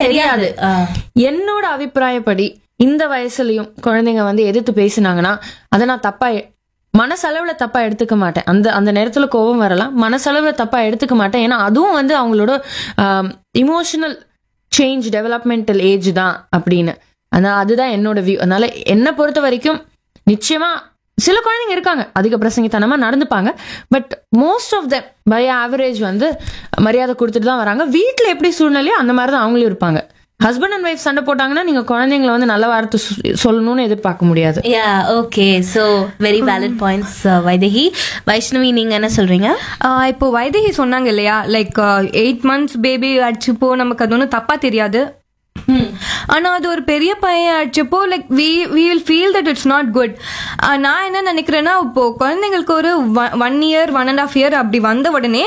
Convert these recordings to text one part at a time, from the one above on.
தெரியாது ஆ. என்னோட அபிப்பிராயப்படி இந்த வயசுலயும் குழந்தைங்க வந்து எதிர்த்து பேசினாங்கன்னா அதை நான் தப்பா எ- மனசளவுல தப்பா எடுத்துக்க மாட்டேன் அந்த அந்த நேரத்துல கோபம் வரலாம் மனசளவுல தப்பா எடுத்துக்க மாட்டேன் ஏன்னா அதுவும் வந்து அவங்களோட இமோஷனல் சேஞ்ச் டெவலப்மெண்டல் ஏஜ் தான் அப்படின்னு அதனால அதுதான் என்னோட வியூ அதனால என்னை பொறுத்த வரைக்கும் நிச்சயமா சில குழந்தைங்க இருக்காங்க அதிக பிரசங்கித்தனமா நடந்துப்பாங்க but most of the by average வந்து மரியாதை கொடுத்துட்டு தான் வராங்க வீட்ல எப்படி சூழ்நிலையோ அந்த மாதிரி தான் அவங்களும் இருப்பாங்க ஹஸ்பண்ட் அண்ட் ஒய்ஃப் சண்டை போட்டாங்கன்னா நீங்க குழந்தைங்களை வந்து நல்ல வார்த்தை சொ- சொல்லணும்னு எதிர்பார்க்க முடியாது yeah okay so very valid points Vaidehi Vaishnavi நீங்க என்ன சொல்றீங்க ஆஹ் இப்போ வைதேகி சொன்னாங்க இல்லையா லைக் எயிட் மந்த்ஸ் பேபி அடிச்சுப்போ நமக்கு அது ஒன்றும் தப்பா தெரியாது ஆனா அது ஒரு பெரிய பையன் அடிச்சப்போ like we we will feel that it's not good நான் என்ன நினைக்கிறேன்னா இப்போ குழந்தைங்களுக்கு ஒரு one year one and half year அப்படி வந்த உடனே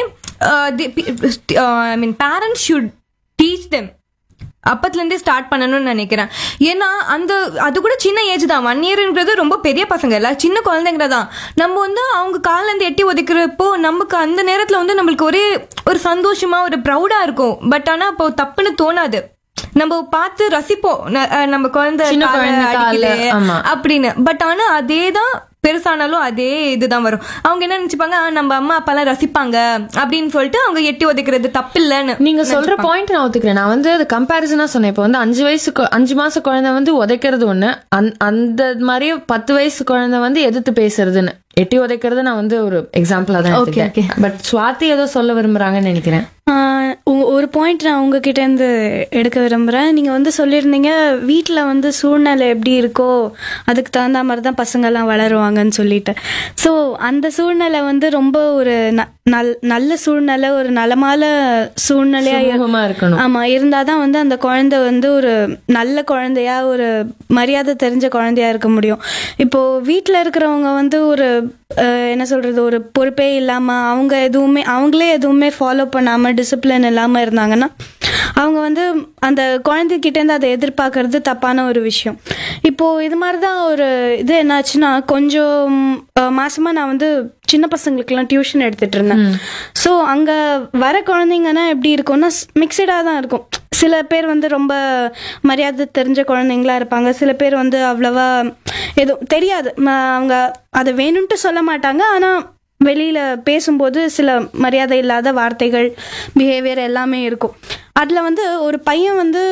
I mean parents should teach them அப்பத்துலேருந்தே ஸ்டார்ட் பண்ணணும்னு நினைக்கிறேன் ஏன்னா அந்த அது கூட சின்ன ஏஜ் தான் ஒன் இயர்ன்றது ரொம்ப பெரிய பசங்க இல்ல சின்ன குழந்தைங்க தான் நம்ம வந்து அவங்க கால்லேருந்து எட்டி ஒதுக்குறப்போ நமக்கு அந்த நேரத்தில் வந்து நம்மளுக்கு ஒரே ஒரு சந்தோஷமா ஒரு ப்ரௌடா இருக்கும் பட் ஆனா இப்போ தப்புன்னு தோணாது நம்ம பார்த்து ரசிப்போம் ந- அஹ் நம்ம குழந்தை சின்ன காலை குழந்தை கால்ல, அடிக்குது ஆமா. அப்படின்னு பட் ஆனா அதே தான் பெருசானாலும் அதே இதுதான் வரும் அவங்க என்ன நினைச்சுப்பாங்க "ஆ, நம்ம அம்மா அப்பாலாம் ரசிப்பாங்க அப்படின்னு சொல்லிட்டு அவங்க எட்டி ஒதுக்குறது தப்பில்லைன்னு நீங்க சொல்ற பாயிண்ட் நான் ஒத்துக்கிறேன் நான் வந்து அது கம்பேரிசனா சொன்னேன் இப்போ வந்து அஞ்சு வயசு கு- அஞ்சு மாச குழந்தை வந்து உதைக்கிறது ஒண்ணு அந்த- அந்த மாதிரி பத்து வயசு குழந்தை வந்து எதிர்த்து பேசுறதுன்னு எட்டி உதைக்கிறது நான் வந்து ஒரு எக்ஸாம்பிளா தான் எடுத்துக்கிறேன் பட் சுவாதி ஏதோ சொல்ல விரும்புறாங்கன்னு நினைக்கிறேன் ஆஹ் உ- ஒரு பாயிண்ட் நான் உங்ககிட்ட இருந்து எடுக்க விரும்புகிறேன் நீங்கள் வந்து சொல்லியிருந்தீங்க வீட்டில் வந்து சூழ்நிலை எப்படி இருக்கோ அதுக்கு தகுந்த மாதிரி தான் பசங்கள்லாம் வளருவாங்கன்னு சொல்லிட்டு ஸோ அந்த சூழ்நிலை வந்து ரொம்ப ஒரு ந- நல் நல்ல சூழ்நிலை ஒரு நலமான சூழ்நிலையா சுமூகமா இருக்கணும் ஆமா இருந்தாதான் வந்து அந்த குழந்தை வந்து ஒரு நல்ல குழந்தையா ஒரு மரியாதை தெரிஞ்ச குழந்தையா இருக்க முடியும் இப்போ வீட்ல இருக்கிறவங்க வந்து ஒரு அஹ், என்ன சொல்றது ஒரு பொறுப்பே இல்லாம அவங்க எதுவுமே அவங்களே எதுவுமே ஃபாலோ பண்ணாம டிசிப்ளின் இல்லாம இருந்தாங்கன்னா அவங்க வந்து அந்த குழந்தைகிட்ட இருந்து அதை எதிர்பார்க்கறது தப்பான ஒரு விஷயம் இப்போ இது மாதிரி தான் ஒரு இது என்னாச்சுன்னா கொஞ்சம் அஹ், மாசமா நான் வந்து சின்ன பசங்களுக்குலாம் டியூஷன் எடுத்துட்டு இருந்தேன் ஸோ அங்க வர குழந்தைங்கன்னா எப்படி இருக்கும்னா மிக்சடாக தான் இருக்கும் சில பேர் வந்து ரொம்ப மரியாதை தெரிஞ்ச குழந்தைங்களா இருப்பாங்க சில பேர் வந்து அவ்வளவா எதுவும் தெரியாது ம, அவங்க அதை வேணும்ட்டு சொல்ல மாட்டாங்க ஆனா வெளியில பேசும்போது சில மரியாதை இல்லாத வார்த்தைகள் பிஹேவியர் எல்லாமே இருக்கும் அதுல வந்து ஒரு பையன் வந்து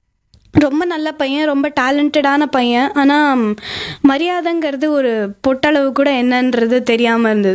ரொம்ப நல்ல பையன் ரொம்ப டேலண்டடான பையன் ஆனால் மரியாதைங்கிறது ஒரு பொட்டளவு கூட என்னன்றது தெரியாமல் இருந்தது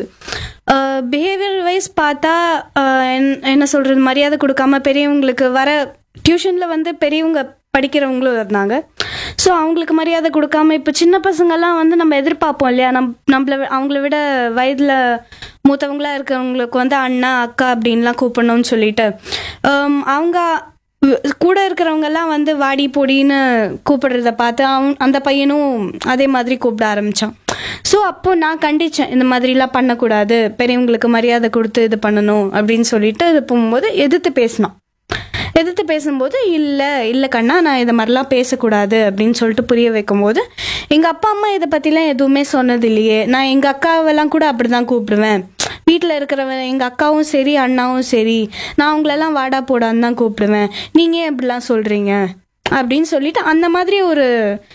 பிஹேவியர் வைஸ் பார்த்தா ஆஹ் என்ன- என்ன சொல்கிறது மரியாதை கொடுக்காம பெரியவங்களுக்கு வர டியூஷனில் வந்து பெரியவங்க படிக்கிறவங்களும் இருந்தாங்க ஸோ அவங்களுக்கு மரியாதை கொடுக்காம இப்போ சின்ன பசங்கெல்லாம் வந்து நம்ம எதிர்பார்ப்போம் இல்லையா நம் நம்மள வி- அவங்கள விட வயதில் மூத்தவங்களா இருக்கிறவங்களுக்கு வந்து அண்ணா அக்கா அப்படின்லாம் கூப்பிடணும்னு சொல்லிட்டு ஆம், அவங்க வ- கூட இருக்கிறவங்க எல்லாம் வந்து வாடி பொடின்னு கூப்பிடுறத பார்த்து அவன் அந்த பையனும் அதே மாதிரி கூப்பிட ஆரம்பிச்சான் ஸோ அப்போ நான் கண்டிச்சேன் இந்த மாதிரிலாம் பண்ணக்கூடாது பெரியவங்களுக்கு மரியாதை கொடுத்து இது பண்ணணும் அப்படின்னு சொல்லிட்டு இது போகும்போது எதிர்த்து பேசினான் எதிர்த்து பேசும்போது இல்லை இல்லை கண்ணா நான் இதை மாதிரிலாம் பேசக்கூடாது அப்படின்னு சொல்லிட்டு புரிய வைக்கும்போது எங்கள் அப்பா அம்மா இதை பற்றிலாம் எதுவுமே சொன்னது இல்லையே நான் எங்கள் அக்காவெல்லாம் கூட அப்படி தான் கூப்பிடுவேன் வீட்டில் இருக்கிறவன் எங்கள் அக்காவும் சரி அண்ணாவும் சரி நான் அவங்களெல்லாம் வாடா போடான்னு தான் கூப்பிடுவேன் நீங்கள் ஏன் இப்படிலாம் சொல்கிறீங்க அப்படின்னு சொல்லிட்டு அந்த மாதிரி ஒரு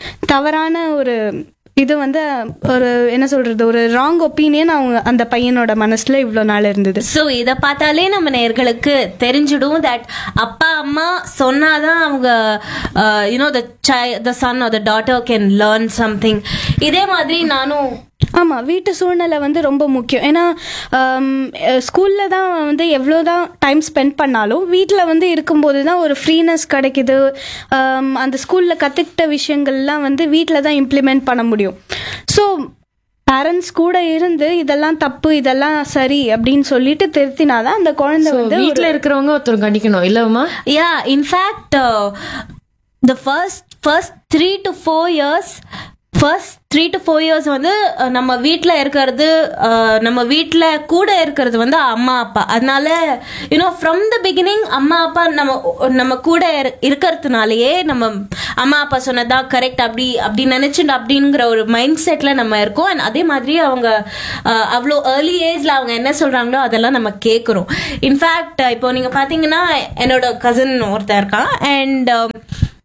தவறான ஒரு இது வந்து ஒரு என்ன சொல்றது ஒரு ராங் ஒப்பீனியன் அவங்க அந்த பையனோட மனசுல இவ்வளோ நாள் இருந்தது சோ இத பார்த்தாலே நம்ம நேர்களுக்கு தெரிஞ்சிடும் தட் அப்பா அம்மா சொன்னாதான் அவங்க you know the the son or the daughter can learn something இதே மாதிரி நானும் ஆமா வீட்டு சூழ்நிலை வந்து ரொம்ப முக்கியம் ஏன்னா ஸ்கூல்ல தான் வந்து எவ்வளோதான் டைம் ஸ்பெண்ட் பண்ணாலும் வீட்டில் வந்து இருக்கும்போது தான் ஒரு ஃப்ரீனஸ் கிடைக்குது ஆம், அந்த ஸ்கூல்ல கற்றுக்கிட்ட விஷயங்கள்லாம் வந்து வீட்டில் தான் இம்ப்ளிமெண்ட் பண்ண முடியும் ஸோ பேரண்ட்ஸ் கூட இருந்து இதெல்லாம் தப்பு இதெல்லாம் சரி அப்படின்னு சொல்லிட்டு திருத்தினாதான் அந்த குழந்தை So, வந்து வீட்ல இருக்கிறவங்க ஒருத்தர் கண்டிக்கணும் இல்லவுமா yeah in fact the first first three to four years first three to four years வந்து அஹ், நம்ம வீட்டில் இருக்கிறது அஹ், நம்ம வீட்டில் கூட இருக்கிறது வந்து அம்மா அப்பா அதனால யூனோ ஃப்ரம் த பிகினிங் அம்மா அப்பா நம்ம நம்ம கூட இரு- இருக்கிறதுனாலயே நம்ம அம்மா அப்பா சொன்னதா கரெக்ட் அப்படி அப்படி நினைச்சுட்டு அப்படிங்கிற ஒரு மைண்ட் செட்ல நம்ம இருக்கோம் அண்ட் அதே மாதிரி அவங்க அஹ், அவ்வளோ ஏர்லி ஏஜ்ல அவங்க என்ன சொல்றாங்களோ அதெல்லாம் நம்ம கேட்குறோம் இன்ஃபேக்ட் இப்போ நீங்க பாத்தீங்கன்னா என்னோட கசின் ஒருத்தன் இருக்கான் அண்ட்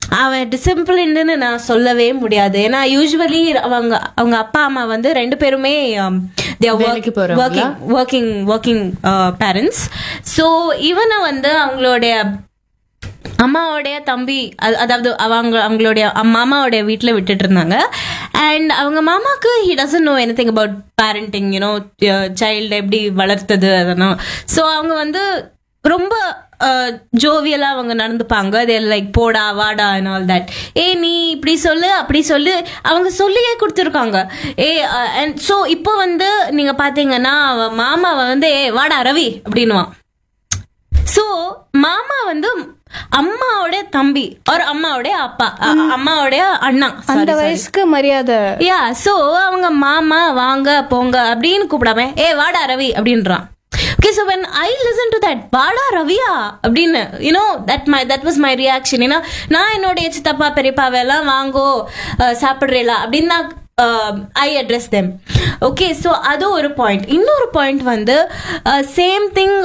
அவன் டிசிப்ளின்னு நான் சொல்லவே முடியாது ஏன்னா யூஸ்வலி அவங்க அவங்க அப்பா அம்மா வந்து ரெண்டு பேருமே வேலைக்கு போறவங்களா? Working working working parents so இவனை வந்து அவங்களுடைய அம்மாவோடைய தம்பி அது- அதாவது அவங்க அவங்களுடைய அம்- மாமாவோடைய வீட்டில் விட்டுட்டு இருந்தாங்க அண்ட் அவங்க மாமாக்கு he doesn't know anything about parenting you know child எப்படி வளர்த்தது அதெல்லாம் ஸோ அவங்க வந்து ரொம்ப ஜோவியலா அவங்க நடந்துப்பாங்க தே லைக் போடா வாடா அண்ட் ஆல் தட் ஏ நீ இப்படி சொல்லு அப்படி சொல்லு அவங்க சொல்லியே கொடுத்துருக்காங்க ஏ அண்ட் ஸோ இப்போ வந்து நீங்க பாத்தீங்கன்னா அவ மாமாவை வந்து ஏ வாடா ரவி அப்படின்னுவான் சோ மாமா வந்து அம்மாவோட தம்பி ஒரு அம்மாவோட அப்பா அ- அம்மாவோட அண்ணா அந்த வயசுக்கு மரியாதை யா சோ அவங்க மாமா வாங்க போங்க அப்படின்னு கூப்பிடாம ஏ வாடா ரவி அப்படின்றான் okay so when I listen to that வாடா ரவியா அப்படின்னு you know that my that was my reaction ஏன்னா நான் என்னுடைய சித்தப்பா பெரியப்பாவை எல்லாம் வாங்கோ அஹ், சாப்பிடுறீங்களா அப்படின்னு நான் I address them okay so அது ஒரு பாயிண்ட் இன்னொரு பாயிண்ட் வந்து சேம் திங்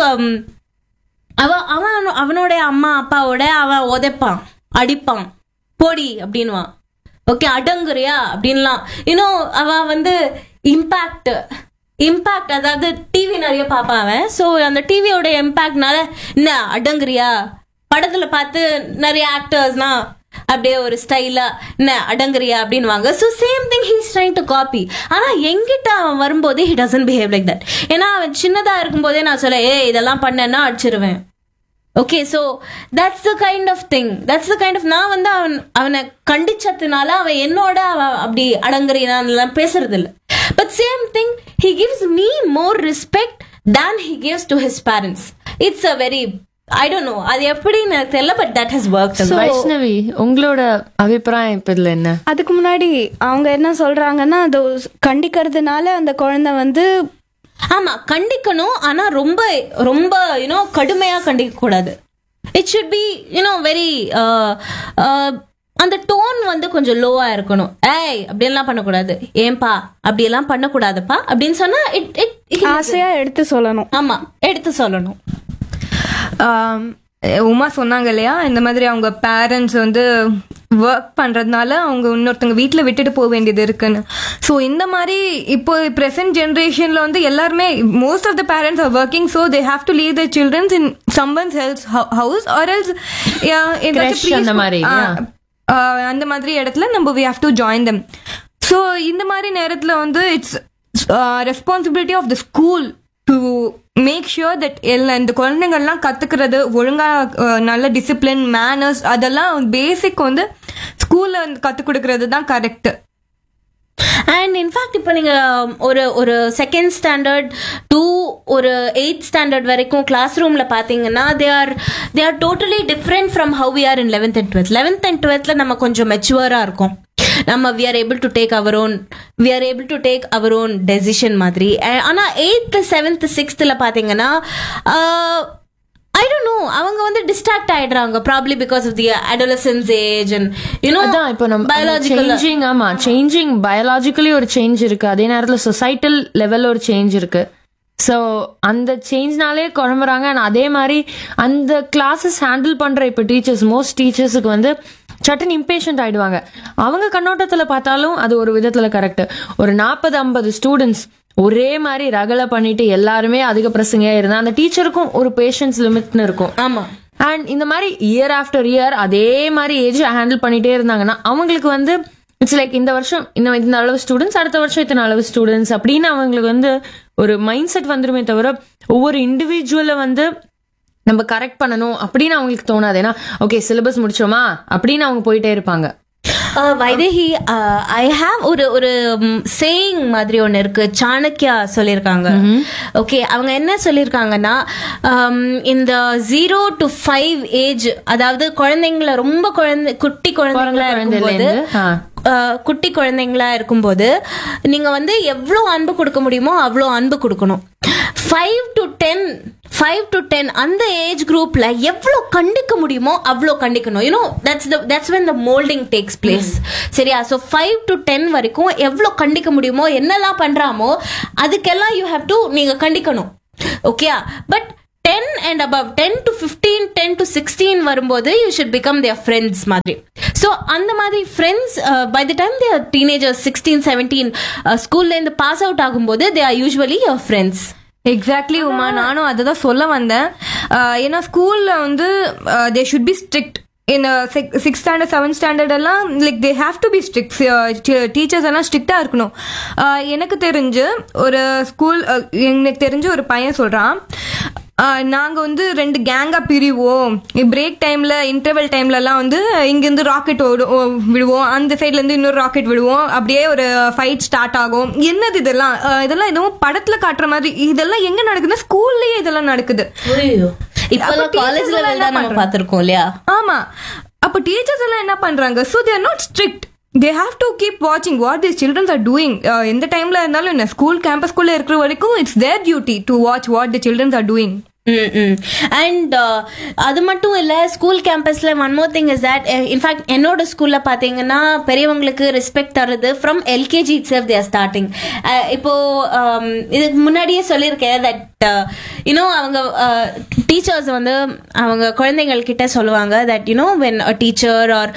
அவ அவன் அவனோட அம்மா அப்பாவோட அவன் உதைப்பான் அடிப்பான் போடி அப்படின்வான் ஓகே அடங்குறியா அப்படின்லாம் இன்னும் அவன் வந்து இம்பாக்ட் இம்பாக்ட் அதாவது டிவி நிறைய பார்ப்பான் அவன் ஸோ அந்த டிவியோட இம்பாக்ட்னால என்ன அடங்குறியா படத்துல பார்த்து நிறைய ஆக்டர்ஸ்னா அப்படியே ஒரு ஸ்டைலா என்ன அடங்குறியா அப்படின்வாங்க so same thing he's trying to copy ஆனா எங்கிட்ட அவன் வரும்போதே he doesn't behave like that ஏன்னா அவன் சின்னதா இருக்கும்போதே நான் சொல்ல ஏ இதெல்லாம் பண்ணேன்னா அடிச்சிருவேன் okay so that's the kind of thing that's the kind of நான் வந்து அவன் அவனை கண்டிச்சதுனால அவன் என்னோட அவன் அப்படி அடங்குறான் பேசுறது இல்ல but same thing he gives me more respect than he gives to his parents it's a very I don't know அது எப்படின்னு எனக்கு தெரியல but that has work Vaishnavi உங்களோட அபிப்பிராயம் இப்ப இதுல என்ன அதுக்கு முன்னாடி அவங்க என்ன சொல்றாங்கன்னா அது கண்டிக்கிறதுனால அந்த குழந்தை வந்து ஆமா கண்டிக்கணும் ஆனா ரொம்ப ரொம்ப யூனோ கடுமையா கண்டிக்க கூடாது it should be you know very அந்த டோன் வந்து கொஞ்சம் லோவா இருக்கணும் ஏய் அப்படியெல்லாம் பண்ணக்கூடாது ஏன்பா அப்படியெல்லாம் பண்ணக்கூடாதுப்பா அப்படின்னு சொன்னா இட் இட் ஆசையா எடுத்து சொல்லணும் ஆமா எடுத்து சொல்லணும் ஆம், உமா சொன்னாங்க இல்லையா இந்த மாதிரி அவங்க பேரண்ட்ஸ் வந்து ஒர்க் பண்றதுனால அவங்க இன்னொருத்தங்க வீட்டில் விட்டுட்டு போக வேண்டியது இருக்குன்னு ஸோ இந்த மாதிரி இப்போ ப்ரெசென்ட் ஜென்ரேஷன்ல வந்து எல்லாருமே most of the parents are working so they have to leave the children's in somebody's else's house or else Creche அந்த மாதிரி, yeah. அந்த மாதிரி இடத்துல நம்ம we have to join them so இந்த மாதிரி நேரத்தில் வந்து it's responsibility of the school to make sure that எல்லா இந்த குழந்தைங்கள்லாம் கத்துக்கிறது ஒழுங்கா அஹ், நல்ல டிசிப்ளின் மேனர்ஸ் அதெல்லாம் பேசிக் வந்து ஸ்கூல்ல கத்துக் கொடுக்கறது தான் கரெக்ட் அண்ட் இன்ஃபேக்ட் இப்போ நீங்க ஒரு ஒரு செகண்ட் ஸ்டாண்டர்ட் டூ ஒரு எயித் ஸ்டாண்டர்ட் வரைக்கும் கிளாஸ் ரூம்ல பாத்தீங்கன்னா they are they are totally different from how we are in eleventh and twelfth eleventh and டுவெல்த்ல நம்ம கொஞ்சம் மெச்சுவரா இருக்கும் நம்ம we are able to take our own we are able to take our own decision மாதிரி ah ஆனா eighth seventh சிக்ஸ்த்தில் பார்த்தீங்கன்னா ஐ don't no அவங்க வந்து டிஸ்ட்ராக்ட் ஆயிடுறாங்க probably because of the adolescence age and you know அதான் இப்போ நம்ம பயாலஜிக்கல் சேஞ்சிங் ஆமா சேஞ்சிங் பயாலாஜிக்கலி ஒரு சேஞ்ச் இருக்கு அதே நேரத்துல சொசைட்டல் லெவல்ல ஒரு சேஞ்ச் இருக்கு ஸோ அந்த சேஞ்ச்னாலே குழம்புறாங்க and அதே மாதிரி அந்த கிளாஸஸ் ஹேண்டில் பண்ற இப்போ டீச்சர்ஸ் மோஸ்ட் டீச்சர்ஸுக்கு வந்து சட்டன் இம்பேஷண்ட் ஆயிடுவாங்க அவங்க கண்ணோட்டத்துல பார்த்தாலும் அது ஒரு விதத்துல கரெக்ட் ஒரு நாற்பது ஐம்பது ஸ்டூடெண்ட்ஸ் ஒரே மாதிரி ரகலை பண்ணிட்டு எல்லாருமே அதிக பிரசங்கையா இருந்தா அந்த டீச்சருக்கும் ஒரு பேஷன்ஸ் லிமிட்னு இருக்கும் ஆமா அண்ட் இந்த மாதிரி இயர் ஆஃப்டர் இயர் அதே மாதிரி ஏஜ் ஹேண்டில் பண்ணிட்டே இருந்தாங்கன்னா அவங்களுக்கு வந்து இட்ஸ் லைக் இந்த வருஷம் இந்த இந்த அளவு ஸ்டூடெண்ட்ஸ் அடுத்த வருஷம் இத்தனை அளவு ஸ்டூடெண்ட்ஸ் அப்படின்னு அவங்களுக்கு வந்து ஒரு மைண்ட் செட் வந்துருமே தவிர ஒவ்வொரு இண்டிவிஜுவலை வந்து நம்ம கரெக்ட் பண்ணணும் அப்படின்னு அவங்களுக்கு தோணாது ஏன்னா ஓகே சிலபஸ் முடிச்சோமா அப்படின்னு அவங்க போயிட்டே இருப்பாங்க Uh, வைதேகி ஐ ஹாவ் ஒரு ஒரு சேயிங் மாதிரி ஒன்று இருக்கு சாணக்கியா சொல்லியிருக்காங்க ஓகே அவங்க என்ன சொல்லியிருக்காங்கன்னா um, இந்த ஜீரோ டு ஃபைவ் ஏஜ் அதாவது குழந்தைங்கள ரொம்ப குழந்தை குட்டி குழந்தைங்களா இருக்கும்போது குழந்தையிலேருந்து, ஆ. uh, குட்டி குழந்தைங்களா இருக்கும்போது நீங்க வந்து எவ்வளோ அன்பு கொடுக்க முடியுமோ அவ்வளோ அன்பு கொடுக்கணும் five to ten five to ten அந்த ஏஜ் குரூப்ல எவ்வளோ கண்டிக்க முடியுமோ அவ்வளோ கண்டிக்கணும் you know that's the that's when the moulding takes place சரியா ஸோ ஃபைவ் டு டென் வரைக்கும் எவ்வளோ கண்டிக்க முடியுமோ என்னெல்லாம் பண்றாமோ அதுக்கெல்லாம் யூ ஹேவ் டு நீங்க கண்டிக்கணும் ஓகேயா but ten and above ten to fifteen ten to sixteen வரும்போது you should become their friends மாதிரி ஸோ அந்த மாதிரி friends by the time they are teenagers sixteen seventeen ஸ்கூல்லேருந்து பாஸ் அவுட் ஆகும்போது they are usually your friends exactly Uma நானும் அதை தான் சொல்ல வந்தேன் ஆஹ் ஏன்னா ஸ்கூல்ல வந்து they should be strict in six standard seventh standard எல்லாம் like they have to be strict teachers எல்லாம் ஸ்ட்ரிக்டா இருக்கணும் ஆஹ் எனக்கு தெரிஞ்சு ஒரு ஸ்கூல் எனக்கு தெரிஞ்சு ஒரு பையன் சொல்றான் ஆஹ் நாங்க வந்து ரெண்டு கேங்கா பிரிவோம் பிரேக் டைம்ல இன்டர்வல் டைம்ல எல்லாம் வந்து இங்கிருந்து ராக்கெட் விடுவோம் அந்த சைட்ல இருந்து இன்னொரு ராக்கெட் விடுவோம் அப்படியே ஒரு ஃபைட் ஸ்டார்ட் ஆகும் என்னது இதெல்லாம் ஆஹ் இதெல்லாம் எதுவும் படத்துல காட்டுற மாதிரி இதெல்லாம் எங்க நடக்குதுன்னா ஸ்கூல்லயே இதெல்லாம் நடக்குது இப்போல்லாம் அப்ப காலேஜ் teachers லெவல் எல்லாம் தான் நம்ம பண்றாங்க. பார்த்துருக்கோம் இல்லையா ஆமா அப்ப டீச்சர்ஸ் எல்லாம் என்ன பண்றாங்க so they're not strict they have to keep வாட்சிங் what this childrens are doing எந்த டைம்ல இருந்தாலும் என்ன ஸ்கூல் கேம்பஸ்குள்ள இருக்கிற வரைக்கும் it's their duty to watch what the childrens are doing and அது மட்டும் இல்லை ஸ்கூல் கேம்பஸில் one more thing is that in fact என்னோட ஸ்கூலில் பார்த்தீங்கன்னா பெரியவங்களுக்கு ரெஸ்பெக்ட் தர்றது from LKG itself they're starting இப்போ um, இதுக்கு முன்னாடியே சொல்லியிருக்கேன் தட் யூனோ அவங்க டீச்சர்ஸ் வந்து அவங்க குழந்தைகள் கிட்ட சொல்லுவாங்க that you know when a teacher or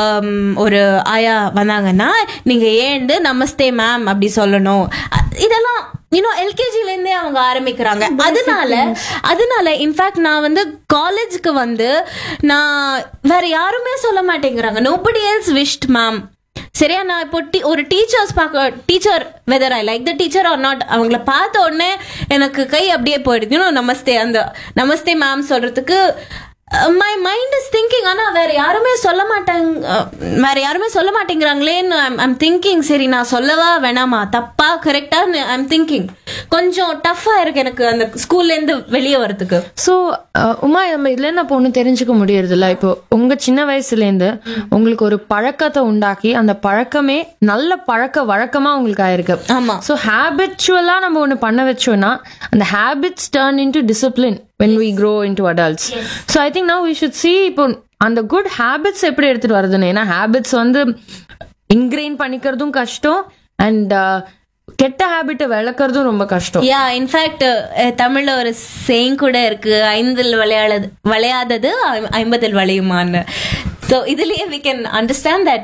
ஒரு ஆயா வந்தாங்கன்னா நீங்கள் ஏண்டு நமஸ்தே மேம் அப்படி சொல்லணும் அ- இதெல்லாம் யூனோ எல்கேஜில இருந்தே அவங்க ஆரம்பிக்கிறாங்க அதனால அதனால இன்ஃபேக்ட் நான் வந்து காலேஜுக்கு வந்து நான் வேற யாருமே சொல்ல மாட்டேங்கிறாங்க நோபடி எல்ஸ் விஷ்ட் மேம் சரியா நான் இப்போ டி- ஒரு டீச்சர்ஸ் பார்க்க teacher whether I like the teacher or not அவங்கள பார்த்த உடனே எனக்கு கை அப்படியே போயிடுது யூனோ நமஸ்தே அந்த நமஸ்தே மேம் சொல்றதுக்கு மை மைண்ட் இஸ் திங்கிங் ஆனா வேற யாருமே சொல்ல மாட்டாங்க அஹ், வேற யாருமே சொல்ல மாட்டேங்கிறாங்களேன்னு ஐம் திங்கிங் சரி நான் சொல்லவா வேணாமா தப்பா கரெக்டா ஐம் திங்கிங் கொஞ்சம் டஃப்பா இருக்கு எனக்கு அந்த ஸ்கூல்ல இருந்து வெளியே வரதுக்கு ஸோ உமா நம்ம இதுல என்ன பொண்ணு தெரிஞ்சுக்க முடியறதில்ல இப்போ உங்க சின்ன வயசுல இருந்து உங்களுக்கு ஒரு பழக்கத்தை உண்டாக்கி அந்த பழக்கமே நல்ல பழக்க வழக்கமா உங்களுக்கு ஆயிருக்கு ஆமா. ஸோ ஹேபிச்சுவலா நம்ம ஒண்ணு பண்ண வச்சோம்னா அந்த habits turn into discipline when we grow into adults so i think now we should see இப்போ அந்த குட் ஹேபிட்ஸ் எப்படி எடுத்துட்டு வருதுன்னு ஏன்னா ஹேபிட்ஸ் வந்து இன்கிரெயின் பண்ணிக்கிறதும் கஷ்டம் அண்ட் கெட்ட ஹேபிட்டை விளக்குறதும் ரொம்ப கஷ்டம் யா இன்ஃபேக்ட் தமிழ்ல ஒரு சேங் கூட இருக்கு ஐந்தில் விளையாடது விளையாதது ஐ- ஐம்பதில் விளையுமான்னு ஸோ இதுலயே வி கேன் அண்டர்ஸ்டாண்ட் தட்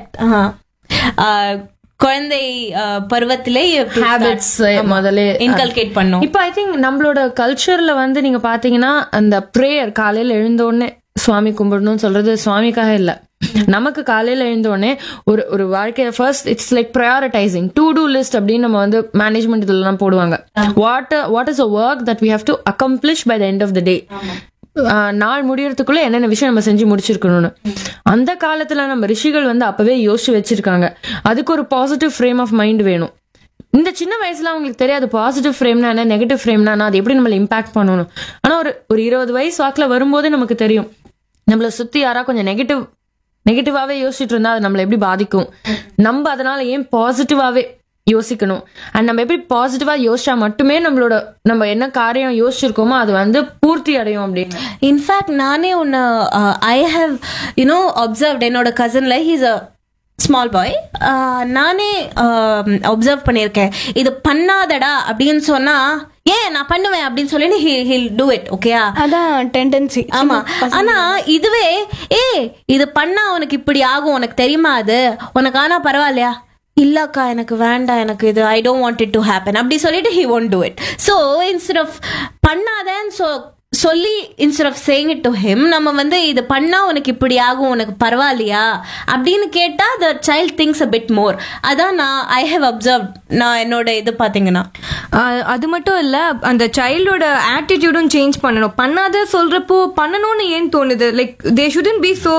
குழந்தை uh, பருவத்திலே ஹேபிட்ஸ் முதல்ல இன்கல்கேட் பண்ணும் இப்போ ஐ திங்க் நம்மளோட கல்ச்சர்ல வந்து நீங்க பாத்தீங்கன்னா அந்த ப்ரேயர் காலையில எழுந்த உடனே சுவாமி கும்பிடணும்னு சொல்றது சுவாமிக்காக இல்ல நமக்கு காலையில எழுந்த உடனே ஒரு ஒரு வாழ்க்கைய first it's like prioritising to do list அப்படின்னு நம்ம வந்து மேனேஜ்மெண்ட் இதெல்லாம் போடுவாங்க what what is a work that we have to accomplish by the end of the day நாள் முடியறதுக்குள்ள என்னென்ன விஷயம் நம்ம செஞ்சு முடிச்சிருக்கணும்னு அந்த காலத்துல நம்ம ரிஷிகள் வந்து அப்பவே யோசிச்சு வச்சிருக்காங்க அதுக்கு ஒரு பாசிட்டிவ் ஃப்ரேம் ஆஃப் மைண்ட் வேணும் இந்த சின்ன வயசுல அவங்களுக்கு தெரியாது பாசிட்டிவ் ஃப்ரேம்னா என்ன நெகட்டிவ் ஃப்ரேம்னா என்ன அது எப்படி நம்மள இம்பாக்ட் பண்ணணும் ஆனா ஒரு ஒரு இருபது வயசு வாக்குல வரும்போதே நமக்கு தெரியும் நம்மள சுத்தி யாரா கொஞ்சம் நெகட்டிவ் நெகட்டிவாவே யோசிச்சுட்டு இருந்தா அது நம்மள எப்படி பாதிக்கும் நம்ம அதனால ஏன் பாசிட்டிவாவே யோசிக்கணும் அண்ட் நம்ம எப்படி பாசிட்டிவா யோசிச்சா மட்டுமே நம்மளோட நம்ம என்ன காரியம் யோசிச்சிருக்கோமோ அது வந்து பூர்த்தி அடையும் அப்படின்னு இன்ஃபேக்ட் நானே ஒன்று ஐ ஹவ் யூனோ அப்சர்வ்ட் என்னோட கசன்ல ஹீஸ் அ ஸ்மால் பாய் நானே அப்சர்வ் பண்ணியிருக்கேன் இது பண்ணாதடா அப்படின்னு சொன்னா ஏன் நான் பண்ணுவேன் அப்படின்னு சொல்லி ஹில் டூ இட் ஓகேயா அதான் டெண்டன்சி ஆமா ஆனா இதுவே ஏ இது பண்ணா உனக்கு இப்படி ஆகும் உனக்கு தெரியுமா அது உனக்கு ஆனா பரவாயில்லையா இல்லக்கா எனக்கு வேண்டாம் எனக்கு இது I don't want it to happen அப்படி சொல்லிட்டு he won't do it so instead of பண்ணாதேன்னு சொ சொல்லி instead of saying it to him நம்ம வந்து இது பண்ணா உனக்கு இப்படி ஆகும் உனக்கு பரவாயில்லையா அப்படின்னு கேட்டா the child thinks a bit more அதான் நான் ஐ ஹவ் அப்சர்வ் நான் என்னோட இது பாத்தீங்கன்னா ஆஹ் அது மட்டும் இல்ல அந்த சைல்டோட ஆட்டிடியூடும் சேஞ்ச் பண்ணணும் பண்ணாத சொல்றப்போ பண்ணணும்னு ஏன் தோணுது like they shouldn't be so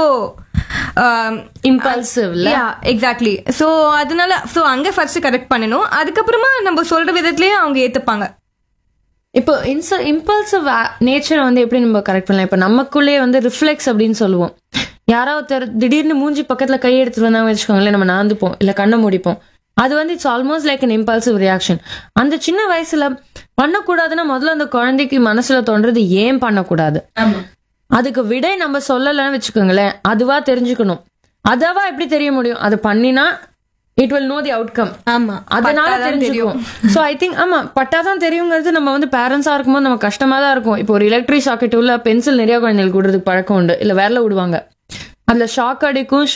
Impulsive ல? எக்ஸாக்ட்லி சோ அதனால சோ அங்க ஃபர்ஸ்ட் கரெக்ட் பண்ணணும் அதுக்கப்புறமா நம்ம சொல்ற விதத்திலேயே அவங்க ஏத்துப்பாங்க இப்போ இன்ச இம்பல்சிவ் நேச்சரை வந்து எப்படி நம்ம கரெக்ட் பண்ணலாம் இப்போ நமக்குள்ளே வந்து ரிஃப்ளெக்ஸ் அப்படின்னு சொல்லுவோம் யாராவது ஒருத்தர் திடீர்னு மூஞ்சி பக்கத்துல கை எடுத்துட்டு வந்தாங்க வச்சுக்கோங்களேன் நம்ம நாந்துப்போம் இல்ல கண்ணை முடிப்போம் அது வந்து it's almost like an impulsive reaction அந்த சின்ன வயசுல பண்ணக்கூடாதுன்னா முதல்ல அந்த குழந்தைக்கு மனசுல தோன்றது ஏன் பண்ணக்கூடாது அதுக்கு விடை நம்ம சொல்லலைன்னு வச்சுக்கோங்களேன் அதுவா தெரிஞ்சுக்கணும் அதுவா எப்படி தெரிய முடியும் அது பண்ணினா it will know the outcome ஆமா அதனால தெரிஞ்சுக்கும் சோ ஐ திங்க் ஆமா பட்டாதான் தெரியுங்கிறது நம்ம வந்து பேரண்ட்ஸா இருக்கும்போது நம்ம கஷ்டமா தான் இருக்கும் இப்போ ஒரு எலக்ட்ரிக் சாக்கெட் உள்ள பென்சில் நிறைய குழந்தைகளுக்கு விடுறதுக்கு பழக்கம் உண்டு இல்ல வேறல விடுவாங்க அதுல ஷாக் அடிக்கும்